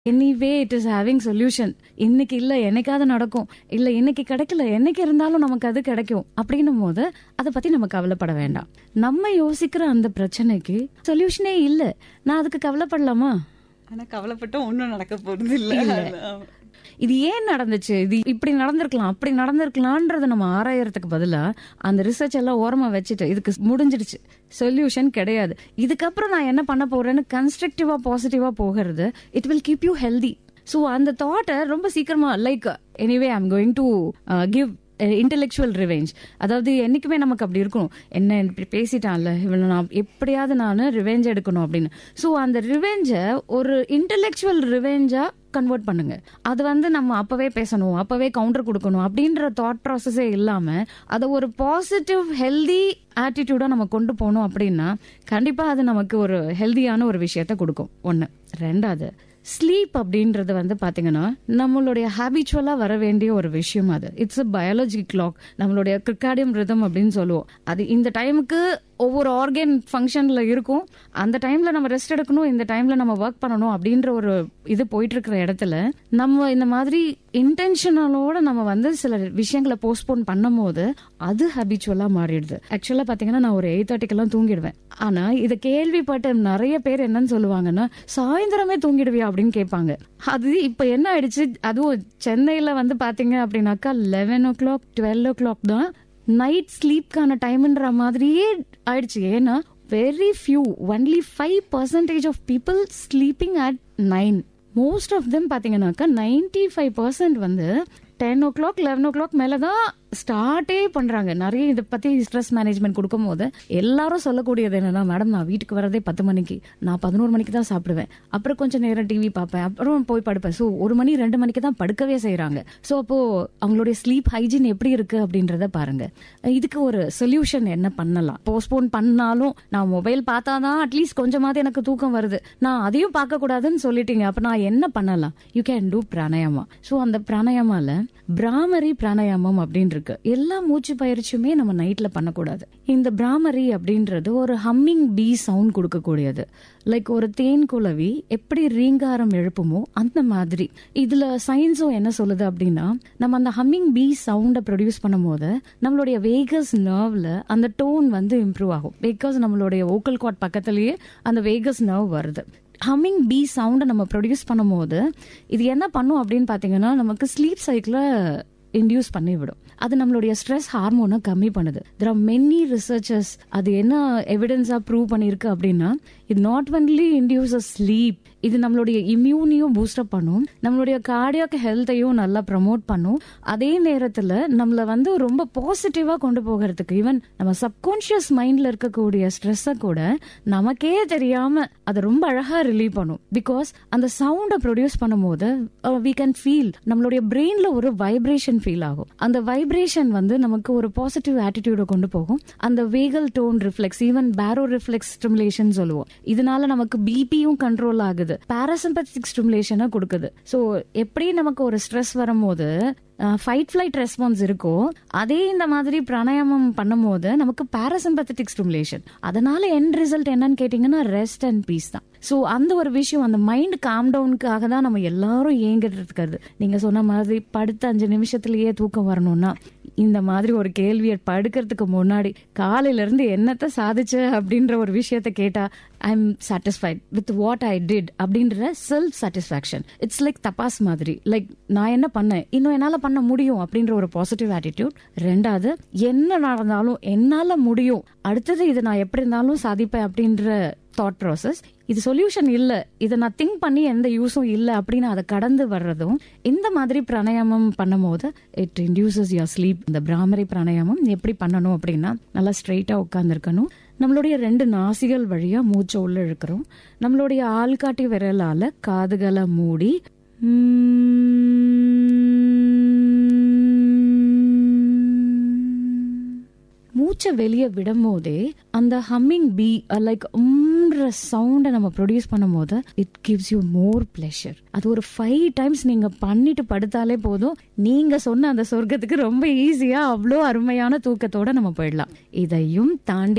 Anyway it is having solution இன்னைக்கு இல்ல என்னைக்காவது நடக்கும் இல்ல இன்னைக்கு கிடைக்கல என்னைக்கு இருந்தாலும் நமக்கு அது கிடைக்கும் அப்படின்னும் போது அதை பத்தி நம்ம கவலைப்பட வேண்டாம் நம்ம யோசிக்கிற அந்த பிரச்சனைக்கு சொல்யூஷனே இல்ல நான் அதுக்கு கவலைப்படலாமா ஆனா கவலைப்பட்டோம் ஒண்ணும் நடக்க போறது இல்ல அதான். இது ஏன் நடந்துச்சு இது இப்படி நடந்திருக்கலாம் அப்படி நடந்திருக்கலாம்ன்றத நம்ம ஆராயறதுக்கு பதிலா அந்த ரிசர்ச் எல்லாம் ஓரமா வச்சுட்டு இதுக்கு முடிஞ்சிடுச்சு சொல்யூஷன் கிடையாது இதுக்கப்புறம் நான் என்ன பண்ண போறேன்னு கன்ஸ்ட்ரக்டிவா பாசிட்டிவா போகிறது it will keep you healthy so அந்த தாட்டை ரொம்ப சீக்கிரமா like anyway I am going to give intellectual revenge அதாவது என்னைக்குமே நமக்கு அப்படி இருக்கும் என்ன இப்படி பேசிட்டான்ல இவனை நான் எப்படியாவது நான் ரிவெஞ்ச் எடுக்கணும் அப்படின்னு ஸோ அந்த ரிவெஞ்சை ஒரு இன்டெலெக்சுவல் ரிவெஞ்சா கன்வெர்ட் பண்ணுங்க அது வந்து நம்ம அப்பவே பேசணும் அப்பவே கவுண்டர் கொடுக்கணும் அப்படின்ற தாட் ப்ராசஸே இல்லாம அதை ஒரு பாசிட்டிவ் ஹெல்தி ஆட்டிடியூடா நம்ம கொண்டு போனோம் அப்படின்னா கண்டிப்பா அது நமக்கு ஒரு ஹெல்தியான ஒரு விஷயத்த கொடுக்கும் ஒண்ணு ரெண்டாவது ஸ்லீப் அப்படின்றது வந்து பாத்தீங்கன்னா நம்மளுடைய ஹேபிச்சுவலா வர வேண்டிய ஒரு விஷயம் அது இட்ஸ் அ பயாலஜி கிளாக் நம்மளுடைய கிரிக்காடியம் ரிதம் அப்படின்னு சொல்லுவோம் அது இந்த டைமுக்கு ஒவ்வொரு ஆர்கன் ஃபங்க்ஷன்ல இருக்கும் அந்த டைம்ல நம்ம ரெஸ்ட் எடுக்கணும் இந்த டைம்ல நம்ம ஒர்க் பண்ணணும் அப்படின்ற ஒரு இது போயிட்டு இருக்கிற இடத்துல நம்ம இந்த மாதிரி இன்டென்ஷனலோட நம்ம வந்து சில விஷயங்களை போஸ்ட்போன் பண்ணும் போது அது ஹபிச்சுவலா மாறிடுது ஆக்சுவலா பாத்தீங்கன்னா நான் ஒரு எயிட் தேர்ட்டிக்கெல்லாம் தூங்கிடுவேன் ஆனா இதை கேள்விப்பட்ட நிறைய பேர் என்னன்னு சொல்லுவாங்கன்னா சாயந்தரமே தூங்கிடுவியா அப்படின்னு கேட்பாங்க அது இப்ப என்ன ஆயிடுச்சு அதுவும் சென்னையில வந்து பாத்தீங்க அப்படின்னாக்கா eleven o'clock twelve o'clock தான் நைட் ஸ்லீப்கான டைம்ன்ற மாதிரியே ஆயிடுச்சு ஏன்னா very few only five percentage of people sleeping at nine most of them பாத்தீங்கன்னாக்கா நைன்டி ஃபைவ் பர்சன்ட் வந்து ten o'clock eleven o'clock மேல தான் ஸ்டார்ட்டே பண்றாங்க நிறைய இதை பத்தி ஸ்ட்ரெஸ் மேனேஜ்மெண்ட் கொடுக்கும் போது எல்லாரும் சொல்லக்கூடியது என்னன்னா மேடம் நான் வீட்டுக்கு வரதே பத்து மணிக்கு நான் பதினோரு மணிக்கு தான் சாப்பிடுவேன் அப்புறம் கொஞ்சம் நேரம் டிவி பார்ப்பேன் அப்புறம் போய் படுப்பேன் ஸோ ஒரு மணி ரெண்டு மணிக்கு தான் படுக்கவே செய்யறாங்க ஸோ அப்போ அவங்களுடைய ஸ்லீப் ஹைஜீன் எப்படி இருக்கு அப்படின்றத பாருங்க இதுக்கு ஒரு சொல்யூஷன் என்ன பண்ணலாம் போஸ்ட்போன் பண்ணாலும் நான் மொபைல் பார்த்தாதான் அட்லீஸ்ட் கொஞ்சமாவது எனக்கு தூக்கம் வருது நான் அதையும் பார்க்க கூடாதுன்னு சொல்லிட்டீங்க அப்ப நான் என்ன பண்ணலாம் you can do pranayama so அந்த பிராணாயாமால பிராமரி பிராணாயாமம் அப்படின்னு இருக்கு எல்லா மூச்சு பயிற்சியுமே நம்ம நைட்ல பண்ணக்கூடாது இந்த பிராமரி அப்படின்றது ஒரு ஹம்மிங் பீ சவுண்ட் கொடுக்கக்கூடியது லைக் ஒரு தேன் குளவி எப்படி ரீங்காரம் எழுப்புமோ அந்த மாதிரி இதுல சயின்ஸும் என்ன சொல்லுது அப்படின்னா நம்ம அந்த ஹம்மிங் பீ சவுண்டை ப்ரொடியூஸ் பண்ணும் போது நம்மளுடைய வேகஸ் நர்வ்ல அந்த டோன் வந்து இம்ப்ரூவ் ஆகும் பிகாஸ் நம்மளுடைய ஓக்கல் காட் பக்கத்துலயே அந்த வேகஸ் நர்வ் வருது ஹம்மிங் பீ சவுண்டை நம்ம ப்ரொடியூஸ் பண்ணும்போது இது என்ன பண்ணும் அப்படின்னு பார்த்தீங்கன்னா நமக்கு ஸ்லீப் சைக்கிளை இன்டியூஸ் பண்ணிவிடும் அது நம்மளுடைய ஸ்ட்ரெஸ் ஹார்மோனை கம்மி பண்ணுது தெர் ஆர் மெனி ரிசர்ச்சர்ஸ் அது என்ன எவிடன்ஸா ப்ரூவ் பண்ணிருக்கு அப்படின்னா இது not only induce a sleep இது நம்மளுடைய இம்யூனையும் பூஸ்டப் பண்ணும் நம்மளுடைய கார்டியாக் ஹெல்த்தையும் நல்லா ப்ரமோட் பண்ணும் அதே நேரத்துல நம்மள வந்து ரொம்ப பாசிட்டிவா கொண்டு போகிறதுக்கு ஈவன் நம்ம சப்கான்சியஸ் மைண்ட்ல இருக்கக்கூடிய ஸ்ட்ரெஸ்ஸை கூட நமக்கே தெரியாம அதை ரொம்ப அழகா ரிலீவ் பண்ணும் பிகாஸ் அந்த சவுண்டை ப்ரொடியூஸ் பண்ணும்போது வி கேன் ஃபீல் நம்மளுடைய பிரெயின்ல ஒரு வைப்ரேஷன் ஃபீல் ஆகும் அந்த வைப்ரேஷன் வந்து நமக்கு ஒரு பாசிட்டிவ் ஆட்டிடியூட கொண்டு போகும் அந்த vagal tone reflex even baroreflex stimulation சொல்லுவோம் இதனால நமக்கு பிபியும் கண்ட்ரோல் ஆகுது பாராசிம்பத்திக் ஸ்டிமுலேஷனை கொடுக்குது ஸோ எப்படி நமக்கு ஒரு ஸ்ட்ரெஸ் வரும்போது ஃபைட் ஃபிளைட் ரெஸ்பான்ஸ் இருக்கோ அதே இந்த மாதிரி பிராணாயாமம் பண்ணும்போது நமக்கு பாராசிம்பத்திக் ஸ்டிமுலேஷன் அதனால என் ரிசல்ட் என்னன்னு கேட்டீங்கன்னா ரெஸ்ட் அண்ட் பீஸ் தான் ஸோ அந்த ஒரு விஷயம் அந்த மைண்ட் காம் டவுனுக்காக தான் நம்ம எல்லாரும் ஏங்கிட்டு இருக்கிறது நீங்க சொன்ன மாதிரி படுத்த அஞ்சு நிமிஷத்துலயே தூக்கம் வரணும்னா இந்த மாதிரி ஒரு கேள்வியை படுக்கிறதுக்கு முன்னாடி காலையில இருந்து என்னத்த சாதிச்ச அப்படின்ற ஒரு விஷயத்த கேட்டா I am satisfied with what I did அப்படின்ற self satisfaction it's like tapas மாதிரி லைக் நான் என்ன பண்ணேன் இன்னும் என்னால பண்ண முடியும் அப்படின்ற ஒரு பாசிட்டிவ் ஆட்டிடியூட் ரெண்டாவது என்ன நடந்தாலும் என்னால முடியும் அடுத்தது இது நான் எப்படி இருந்தாலும் சாதிப்பேன் அப்படின்ற தாட் ப்ராசஸ் இது சொல்யூஷன் இல்ல இதை நான் திங்க் பண்ணி எந்த யூஸும் இல்ல அப்படின்னு அதை கடந்து வர்றதும் இந்த மாதிரி பிராணாயாமம் பண்ணும் போது இட் இன்டியூசஸ் யுவர் ஸ்லீப் இந்த பிராமரி பிராணாயாமம் எப்படி பண்ணணும் அப்படின்னா நல்லா ஸ்ட்ரெயிட்டா உட்காந்துருக்கணும் நம்மளுடைய ரெண்டு நாசிகள் வழியா மூச்சை உள்ள இழுக்கிறோம் நம்மளுடைய ஆள்காட்டி விரலால காதுகளை மூடி மூச்சை வெளியே விடும் போதே அந்த ஹம்மிங் பீ லைக் உம்ன்ற சவுண்டை நம்ம ப்ரொடியூஸ் பண்ணும் போது it gives you more pleasure அது ஒரு ஃபைவ் டைம்ஸ் நீங்க பண்ணிட்டு படுத்தாலே போதும் நீங்க சொன்ன அந்த சொர்க்கத்துக்கு ரொம்ப ஈஸியா அவ்வளோ அருமையான தூக்கத்தோட நம்ம போயிடலாம் இதையும் தாண்டி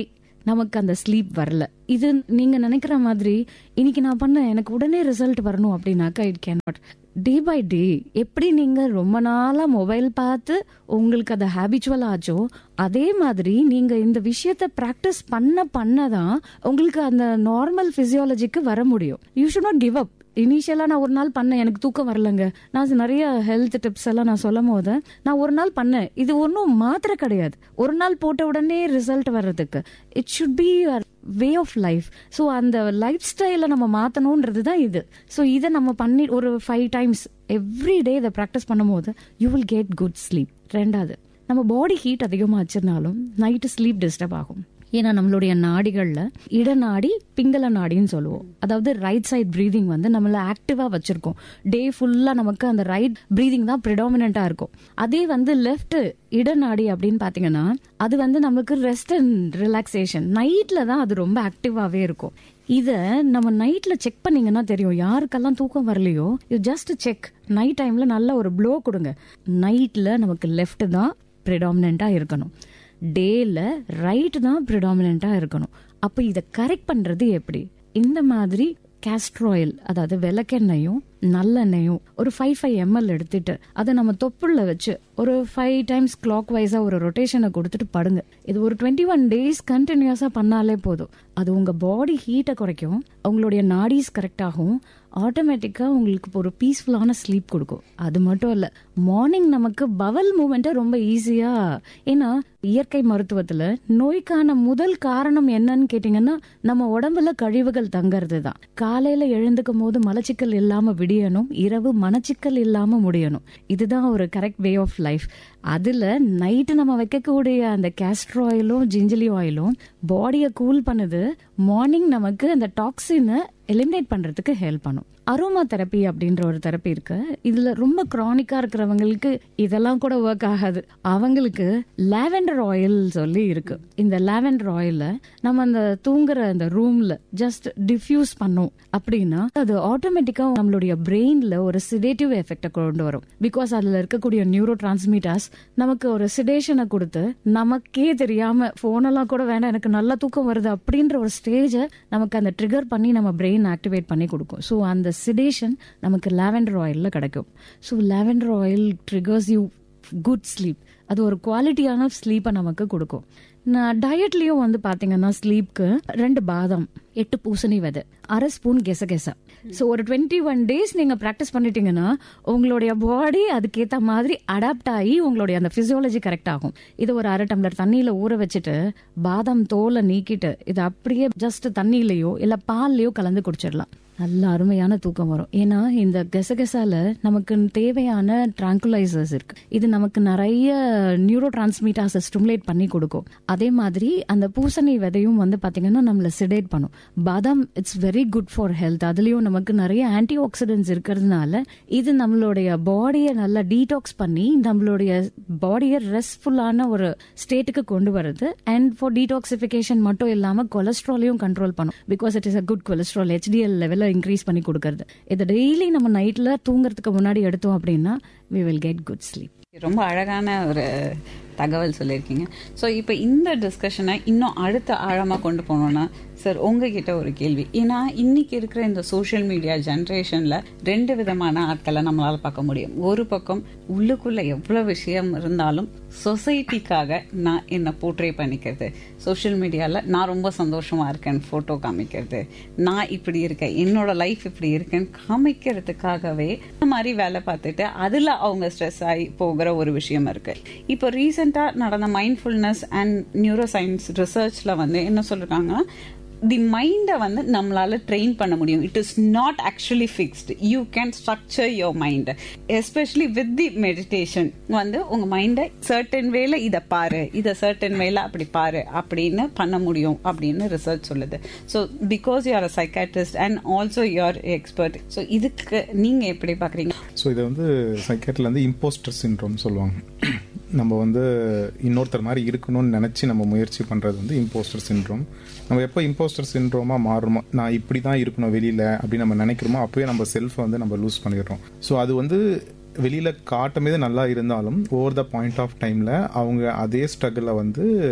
நமக்கு அந்த ஸ்லீப் வரல இது நீங்க நினைக்கிற மாதிரி இன்னைக்கு நான் பண்ண எனக்கு உடனே ரிசல்ட் வரணும் அப்படின்னாக்கா it can not day by day எப்படி நீங்க ரொம்ப நாளா மொபைல் பார்த்து உங்களுக்கு அது ஹேபிச்சுவல் ஆச்சோ அதே மாதிரி நீங்க இந்த விஷயத்த பிராக்டிஸ் பண்ண பண்ணதான் உங்களுக்கு அந்த நார்மல் பிசியாலஜிக்கு வர முடியும் you should not give up இனிஷியலா நான் ஒரு நாள் பண்ணேன் எனக்கு தூக்கம் வரலங்க நான் நிறைய ஹெல்த் டிப்ஸ் எல்லாம் நான் சொல்லும் போது நான் ஒரு நாள் பண்ணேன் இது ஒன்றும் மாத்திரை கிடையாது ஒரு நாள் போட்ட உடனே ரிசல்ட் வர்றதுக்கு it should be way of life so அந்த லைஃப் ஸ்டைலை நம்ம மாற்றணுன்றது தான் இது ஸோ இதை நம்ம பண்ணி ஒரு ஃபைவ் டைம்ஸ் எவ்ரி டே இதை ப்ராக்டிஸ் பண்ணும்போது you will get good sleep ரெண்டாவது நம்ம பாடி ஹீட் அதிகமாக வச்சிருந்தாலும் நைட்டு ஸ்லீப் டிஸ்டர்ப் ஆகும் ஏன்னா நம்மளுடைய நாடிகள்ல இடநாடி பிங்கள நாடின்னு சொல்லுவோம் அதாவது ரைட் சைட் பிரீதிங் வந்து நம்மள ஆக்டிவா வச்சிருக்கோம் டே ஃபுல்லா நமக்கு அந்த ரைட் பிரீதிங் தான் ப்ரிடாமினா இருக்கும் அதே வந்து லெஃப்ட் இடநாடி அப்படின்னு பாத்தீங்கன்னா அது வந்து நமக்கு ரெஸ்ட் அண்ட் ரிலாக்ஸேஷன் நைட்ல தான் அது ரொம்ப ஆக்டிவாவே இருக்கும் இத நம்ம நைட்ல செக் பண்ணீங்கன்னா தெரியும் யாருக்கெல்லாம் தூக்கம் வரலையோ யூ ஜஸ்ட் செக் நைட் டைம்ல நல்ல ஒரு ப்ளோ கொடுங்க நைட்ல நமக்கு லெஃப்ட் தான் ப்ரிடாமினா இருக்கணும் டேல ரைட் தான் ப்ரிடாமினா இருக்கணும் அப்ப இதை கரெக்ட் பண்றது எப்படி இந்த மாதிரி கேஸ்ட்ர் ஆயில் அதாவது விளக்கெண்ணெயும் நல்லெண்ணெயும் ஒரு ஃபைவ் ஃபைவ் எம்எல் எடுத்துட்டு அதை நம்ம தொப்புள்ள வச்சு ஒரு ஃபைவ் டைம்ஸ் கிளாக் வைஸா ஒரு ரொட்டேஷனை கொடுத்துட்டு படுங்க இது ஒரு டுவெண்ட்டி ஒன் டேஸ் கண்டினியூஸா பண்ணாலே போதும் அது உங்க பாடி ஹீட்டை குறைக்கும் உங்களுடைய நாடிஸ் கரெக்ட் ஆகும் ஆட்டோமேட்டிக்கா உங்களுக்கு ஒரு பீஸ்ஃபுல்லான ஸ்லீப் கொடுக்கும் அது மட்டும் இல்ல மார்னிங் நமக்கு பவல் மூமெண்ட்டை ரொம்ப ஈஸியா ஏன்னா இயற்கை மருத்துவத்துல நோய்க்கான முதல் காரணம் என்னன்னு கேட்டீங்கன்னா நம்ம உடம்புல கழிவுகள் தங்கறது தான் காலையில எழுந்துக்கும் போது மலச்சிக்கல் இல்லாம விடியணும் இரவு மனச்சிக்கல் இல்லாம முடியணும் இதுதான் ஒரு கரெக்ட் வே ஆஃப் லைஃப் அதுல நைட்டு நம்ம வைக்கக்கூடிய அந்த கேஸ்ட்ர் ஆயிலும் ஜிஞ்சலி ஆயிலும் பாடியை கூல் பண்ணுது மார்னிங் நமக்கு அந்த டாக்ஸினை எலிமினேட் பண்றதுக்கு ஹெல்ப் பண்ணும் அரோமா தெரப்பி அப்படின்ற ஒரு தெரப்பி இருக்கு இதுல ரொம்ப கிரானிக்கா இருக்கிறவங்களுக்கு இதெல்லாம் கூட ஒர்க் ஆகாது அவங்களுக்கு லாவெண்டர் ஆயில் சொல்லி இருக்கு இந்த லாவெண்டர் ஆயில நம்ம அந்த தூங்குற அந்த ரூம்ல ஜஸ்ட் டிஃப்யூஸ் பண்ணோம் அப்படின்னா அது ஆட்டோமேட்டிக்கா நம்மளுடைய பிரெயின்ல ஒரு சிடேட்டிவ் எஃபெக்ட கொண்டு வரும் பிகாஸ் அதுல இருக்கக்கூடிய நியூரோ டிரான்ஸ்மிட்டர்ஸ் நமக்கு ஒரு சிடேஷனை கொடுத்து நமக்கே தெரியாம போனெல்லாம் கூட வேண்டாம் எனக்கு நல்லா தூக்கம் வருது அப்படின்ற ஒரு ஸ்டேஜை நமக்கு அந்த ட்ரிகர் பண்ணி நம்ம பிரெயின் ஆக்டிவேட் பண்ணி கொடுக்கும் ஸோ அந்த சிடேஷன் நமக்கு லாவெண்டர் ஆயில்ல கிடைக்கும் so lavender oil triggers you good sleep அது ஒரு குவாலிட்டியான ஸ்லீப்பை நமக்கு கொடுக்கும் நான் டயட்லயும் வந்து பாத்தீங்கன்னா ஸ்லீப்க்கு ரெண்டு பாதாம் எட்டு பூசணி விதை அரை ஸ்பூன் கெசகெசா ஸோ ஒரு டுவெண்ட்டி ஒன் டேஸ் நீங்க ப்ராக்டிஸ் பண்ணிட்டீங்கன்னா உங்களுடைய பாடி அதுக்கேத்த மாதிரி அடாப்ட் ஆகி உங்களுடைய அந்த பிசியாலஜி கரெக்ட் ஆகும் இது ஒரு அரை டம்ளர் தண்ணியில ஊற வச்சுட்டு பாதாம் தோலை நீக்கிட்டு இது அப்படியே ஜஸ்ட் தண்ணியிலயோ இல்ல பால்லயோ கலந்து குடிச்சிடலாம் நல்ல அருமையான தூக்கம் வரும் ஏன்னா இந்த கெசகெசால நமக்கு தேவையான ட்ராங்குலைசர்ஸ் இருக்கு இது நமக்கு நிறைய நியூரோ டிரான்ஸ்மீட்டர்ஸ் ஸ்டிமுலேட் பண்ணி கொடுக்கும் அதே மாதிரி அந்த பூசணி விதையும் வந்து பாத்தீங்கன்னா நம்மள சிடேட் பண்ணும் பாதாம் it's very good for health அதுலயும் நமக்கு நிறைய ஆன்டி ஆக்சிடென்ட்ஸ் இருக்கிறதுனால இது நம்மளுடைய பாடியை நல்லா டீடாக்ஸ் பண்ணி நம்மளுடைய பாடியை ரெஸ்ட்ஃபுல்லான ஒரு ஸ்டேட்டுக்கு கொண்டு வருது அண்ட் ஃபார் டீடாக்சிபிகேஷன் மட்டும் இல்லாம கொலஸ்ட்ராலையும் கண்ட்ரோல் பண்ணும் because it is a good cholesterol HDL லெவலில் இன்க்ரீஸ் பண்ணி கொடுக்கறது இதை டெய்லி நம்ம நைட்ல தூங்குறதுக்கு முன்னாடி எடுத்தோம் அப்படின்னா we will get good sleep ரொம்ப அழகான ஒரு தகவல் சொல்லியிருக்கீங்க ஸோ இப்போ இந்த டிஸ்கஷனை இன்னும் அடுத்த ஆழமாக கொண்டு போனோம்னா சார் உங்ககிட்ட ஒரு கேள்வி ஏன்னா இன்னைக்கு இருக்கிற இந்த சோஷியல் மீடியா ஜென்ரேஷன்ல ரெண்டு விதமான ஆட்களை நம்மளால பார்க்க முடியும் ஒரு பக்கம் உள்ளுக்குள்ள எவ்வளவு விஷயம் இருந்தாலும் சொசைட்டிக்காக நான் என்ன போர்ட்ரே பண்ணிக்கிறது சோஷியல் மீடியால நான் ரொம்ப சந்தோஷமா இருக்கேன் போட்டோ காமிக்கிறது நான் இப்படி இருக்கேன் என்னோட லைஃப் இப்படி இருக்கேன்னு காமிக்கிறதுக்காகவே இந்த மாதிரி வேலை பார்த்துட்டு அதுல அவங்க ஸ்ட்ரெஸ் ஆகி போகிற ஒரு விஷயம் இருக்கு இப்போ ரீசெண்டா நடந்த மைண்ட்ஃபுல்னஸ் அண்ட் நியூரோ சயின்ஸ் ரிசர்ச்ல வந்து என்ன சொல்றாங்கன்னா தி மைண்டை வந்து நம்மளால ட்ரெயின் பண்ண முடியும் it is not actually fixed you can structure your mind especially with the meditation வந்து உங்க மைண்டை சர்டன் வேல இதை பாரு இதை சர்டன் வேல அப்படி பாரு அப்படின்னு பண்ண முடியும் அப்படின்னு ரிசர்ச் சொல்லுது so because you are a psychiatrist and also you are expert so இதுக்கு நீங்க எப்படி பாக்குறீங்க ஸோ இதை வந்து சைக்காட்ரியில் வந்து இம்போஸ்டர் சின்ரோம் சொல்லுவாங்க நம்ம வந்து இன்னொருத்தர் மாதிரி இருக்கணும்னு நினச்சி நம்ம முயற்சி பண்ணுறது வந்து இம்போஸ்டர் சின்ரோம் நம்ம எப்போ இம்போஸ்டர் சின்ரோமாக மாறுறோமோ நான் இப்படி தான் இருக்கணும் வெளியில் அப்படின்னு நம்ம நினைக்கிறோமோ அப்போயே நம்ம செல்ஃபை வந்து நம்ம லூஸ் பண்ணிடுறோம் ஸோ அது வந்து வெளியில் காட்டும் போது நல்லா இருந்தாலும் ஓவர் த பாயிண்ட் ஆஃப் டைமில் அவங்க அதே ஸ்ட்ரகிளை வந்து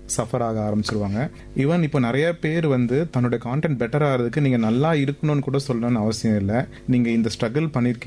சஃபர் ஆக ஆரம்பிச்சிருவாங்க ஈவன் இப்போ நிறைய பேர் வந்து தன்னோட கான்டென்ட் பெட்டர் ஆகிறதுக்கு நீங்க நல்லா இருக்கணும்னு கூட சொல்லணும்னு அவசியம் இல்லை நீங்க இந்த ஸ்ட்ரகிள் பண்ணிருக்கீங்க